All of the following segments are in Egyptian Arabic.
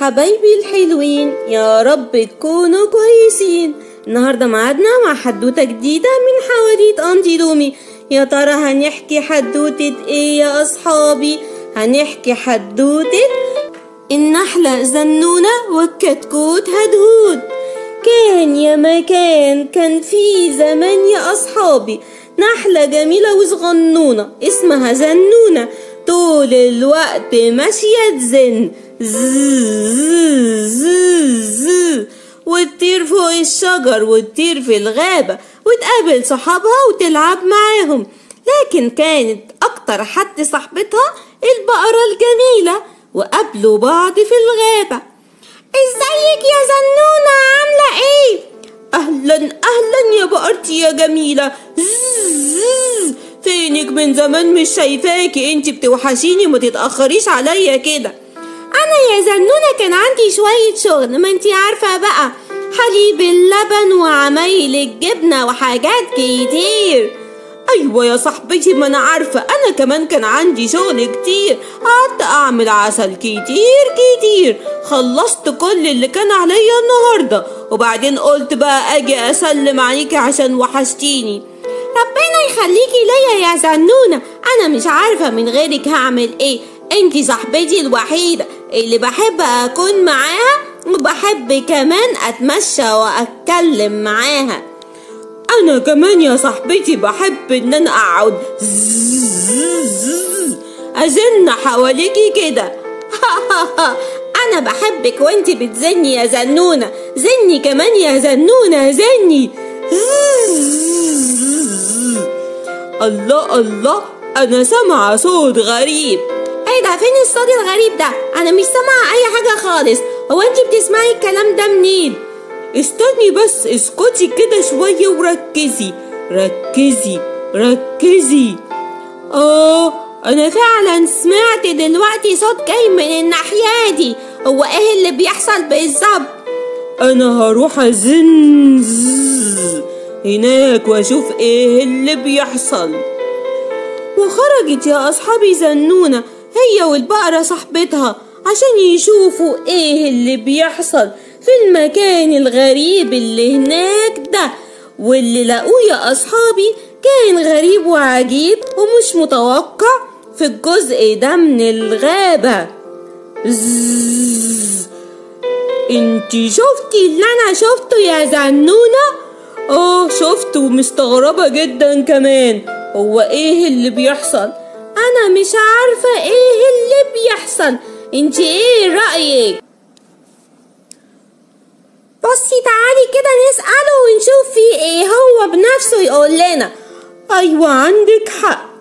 حبايبي الحلوين يا رب تكونوا كويسين النهارده معادنا مع حدوته جديده من حواديت انتي دومي يا ترى هنحكي حدوته ايه يا اصحابي هنحكي حدوته النحله زنونه والكتكوت هدهود كان يا مكان كان في زمان يا اصحابي نحله جميله وصغنونه اسمها زنونه طول الوقت ماشيه تزن زز وتطير فوق الشجر وتطير في الغابة وتقابل صحابها وتلعب معاهم لكن كانت أكتر حد صاحبتها البقرة الجميلة وقابلوا بعض في الغابة ازيك يا زنونة عاملة ايه؟ أهلا أهلا يا بقرتي يا جميلة زز فينك من زمان مش شايفاكي انت بتوحشيني ما تتأخريش عليا كده انا يا زنونه كان عندي شويه شغل ما انتي عارفه بقى حليب اللبن وعمايل الجبنه وحاجات كتير ايوه يا صاحبتي ما انا عارفه انا كمان كان عندي شغل كتير قعدت اعمل عسل كتير كتير خلصت كل اللي كان عليا النهارده وبعدين قلت بقى اجي اسلم عليكي عشان وحشتيني ربنا يخليكي ليا يا زنونه انا مش عارفه من غيرك هعمل ايه انتي صاحبتي الوحيده اللي بحب اكون معاها وبحب كمان اتمشى واتكلم معاها انا كمان يا صاحبتي بحب ان انا اقعد ازن حواليكي كده انا بحبك وانتي بتزني يا زنونه زني كمان يا زنونه زني الله الله انا سامعه صوت غريب ايه ده فين الصوت الغريب ده انا مش سامعه اي حاجه خالص هو انت بتسمعي الكلام ده منين استني بس اسكتي كده شويه وركزي ركزي ركزي اه انا فعلا سمعت دلوقتي صوت جاي من الناحيه دي هو ايه اللي بيحصل بالظبط انا هروح ازن هناك واشوف ايه اللي بيحصل وخرجت يا اصحابي زنونه هي والبقرة صاحبتها عشان يشوفوا ايه اللي بيحصل في المكان الغريب اللي هناك ده واللي لقوه يا اصحابي كان غريب وعجيب ومش متوقع في الجزء ده من الغابة زز. انتي شفتي اللي انا شفته يا زنونة اه شفته ومستغربة جدا كمان هو ايه اللي بيحصل انا مش عارفة ايه اللي بيحصل انت ايه رأيك بصي تعالي كده نسأله ونشوف فيه ايه هو بنفسه يقول لنا ايوه عندك حق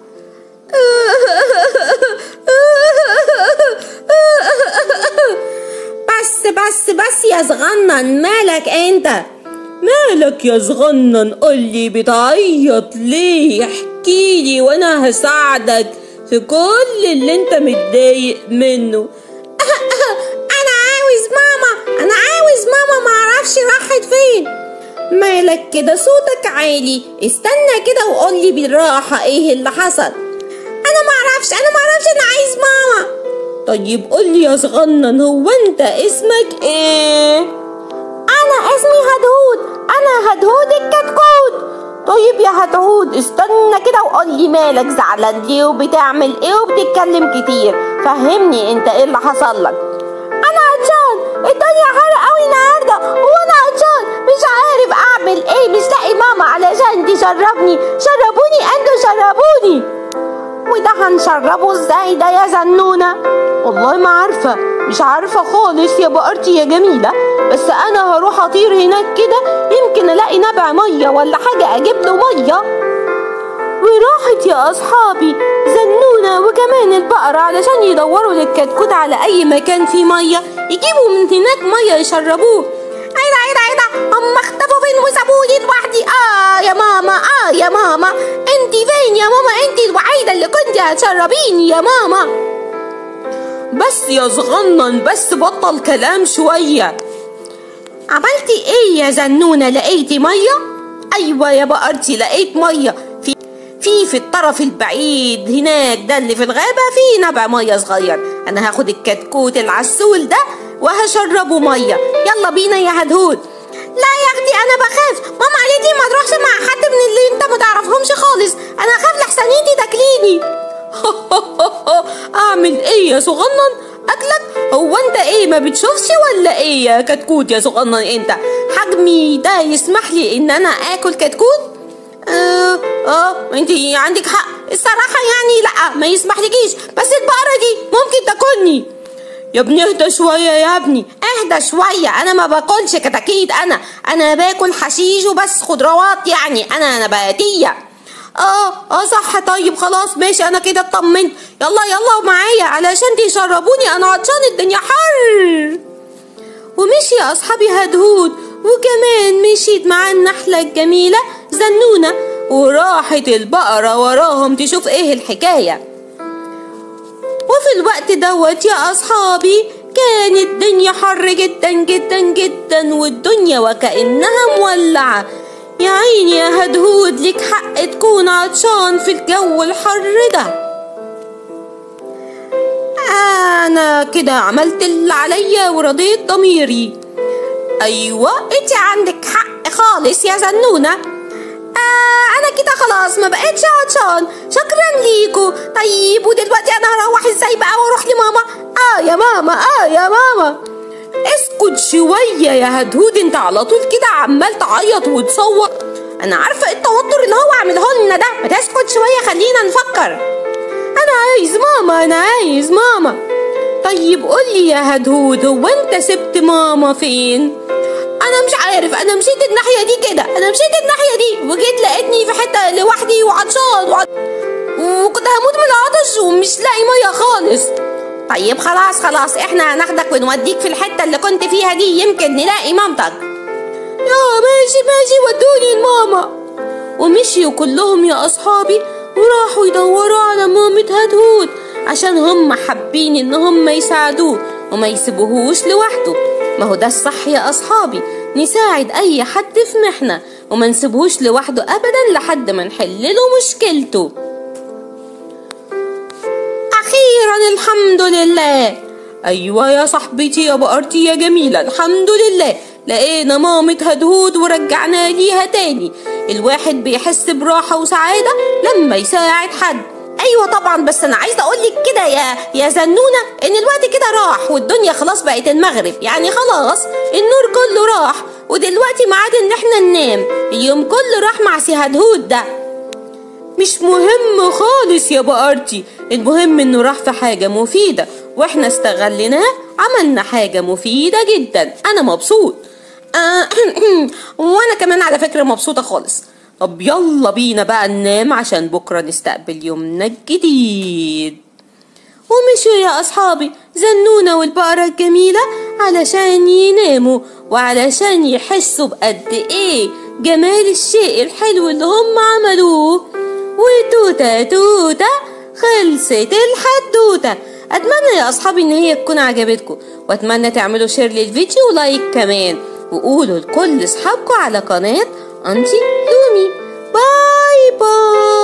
بس بس بس يا صغنن مالك انت مالك يا صغنن قولي بتعيط ليه احكيلي وانا هساعدك في كل اللي انت متضايق منه انا عاوز ماما انا عاوز ماما معرفش راحت فين مالك كده صوتك عالي استنى كده وقولي بالراحة ايه اللي حصل انا معرفش انا معرفش انا عايز ماما طيب قولي يا صغنن هو انت اسمك ايه انا اسمي هدهود انا هدهود الكتكوت طيب يا هدهود استنى كده وقول لي مالك زعلان ليه وبتعمل ايه وبتتكلم كتير فهمني انت ايه اللي حصل لك انا عطشان الدنيا حر قوي النهارده وانا عطشان مش عارف اعمل ايه مش لاقي ماما علشان تشربني شربوني انتوا شربوني وده هنشربه ازاي ده يا زنونه والله ما عارفه مش عارفه خالص يا بقرتي يا جميله بس انا هروح اطير هناك كده يمكن الاقي نبع ميه ولا حاجه اجيب له ميه وراحت يا اصحابي زنونه وكمان البقره علشان يدوروا للكتكوت على اي مكان فيه ميه يجيبوا من هناك ميه يشربوه ايه ده ايه ده ايه ده هم اختفوا فين وسابوني لوحدي اه يا ماما اه يا ماما انت فين يا ماما انت الوحيده اللي كنت هتشربيني يا ماما بس يا صغنن بس بطل كلام شويه عملتي ايه يا زنونه لقيتي ميه ايوه يا بقرتي لقيت ميه في في في الطرف البعيد هناك ده اللي في الغابه في نبع ميه صغير انا هاخد الكتكوت العسول ده وهشربه ميه يلا بينا يا هدهود لا يا اختي انا بخاف ماما قالت لي ما تروحش مع حد من اللي انت ما تعرفهمش خالص انا اخاف لحسن انتي تاكليني اعمل ايه يا صغنن اكلك هو انت ايه ما بتشوفش ولا ايه يا كتكوت يا صغنن انت حجمي ده يسمح لي ان انا اكل كتكوت اه اه انت عندك حق الصراحه يعني لا ما يسمحلكيش بس البقره دي ممكن تاكلني يا ابني اهدى شويه يا ابني اهدى شويه انا ما باكلش كتاكيت انا انا باكل حشيش وبس خضروات يعني انا نباتيه اه اه صح طيب خلاص ماشي انا كده اطمنت يلا يلا معايا علشان تشربوني انا عطشان الدنيا حر ومشي يا اصحابي هدهود وكمان مشيت مع النحلة الجميلة زنونة وراحت البقرة وراهم تشوف ايه الحكاية وفي الوقت دوت يا اصحابي كانت الدنيا حر جدا جدا جدا والدنيا وكأنها مولعة يا عيني يا هدهود لك حق تكون عطشان في الجو الحر ده انا كده عملت اللي عليا ورضيت ضميري ايوه انت عندك حق خالص يا زنونه آه انا كده خلاص ما بقتش عطشان شكرا ليكو طيب ودلوقتي انا هروح ازاي بقى واروح لماما اه يا ماما اه يا ماما اسكت شوية يا هدهود انت على طول كده عمال تعيط وتصوت انا عارفة التوتر اللي هو عامله لنا ده ما تسكت شوية خلينا نفكر انا عايز ماما انا عايز ماما طيب قولي يا هدهود هو انت سبت ماما فين انا مش عارف انا مشيت الناحية دي كده انا مشيت الناحية دي وجيت لقيتني في حتة لوحدي وعطشان وعط... وكنت هموت من العطش ومش لاقي مية خالص طيب خلاص خلاص احنا هناخدك ونوديك في الحتة اللي كنت فيها دي يمكن نلاقي مامتك يا ماشي ماشي ودوني لماما ومشيوا كلهم يا اصحابي وراحوا يدوروا على مامة هدهود عشان هم حابين ان هم يساعدوه وما يسيبوهوش لوحده ما هو ده الصح يا اصحابي نساعد اي حد في محنة وما نسيبهوش لوحده ابدا لحد ما نحل له مشكلته اخيرا الحمد لله ايوه يا صاحبتي يا بقرتي يا جميلة الحمد لله لقينا مامة هدهود ورجعنا ليها تاني الواحد بيحس براحة وسعادة لما يساعد حد ايوه طبعا بس انا عايزه اقول لك كده يا يا زنونه ان الوقت كده راح والدنيا خلاص بقت المغرب يعني خلاص النور كله راح ودلوقتي ميعاد ان احنا ننام اليوم كله راح مع سي هدهود ده مش مهم خالص يا بقرتي المهم انه راح في حاجة مفيدة واحنا استغليناه عملنا حاجة مفيدة جدا انا مبسوط آه وانا كمان على فكرة مبسوطة خالص طب يلا بينا بقى ننام عشان بكرة نستقبل يومنا الجديد ومشوا يا أصحابي زنونة والبقرة الجميلة علشان يناموا وعلشان يحسوا بقد إيه جمال الشيء الحلو اللي هم عملوه وتوتة توتة خلصت الحدوتة أتمنى يا أصحابي إن هي تكون عجبتكم وأتمنى تعملوا شير للفيديو ولايك كمان وقولوا لكل أصحابكم على قناة أنتي لومي باي باي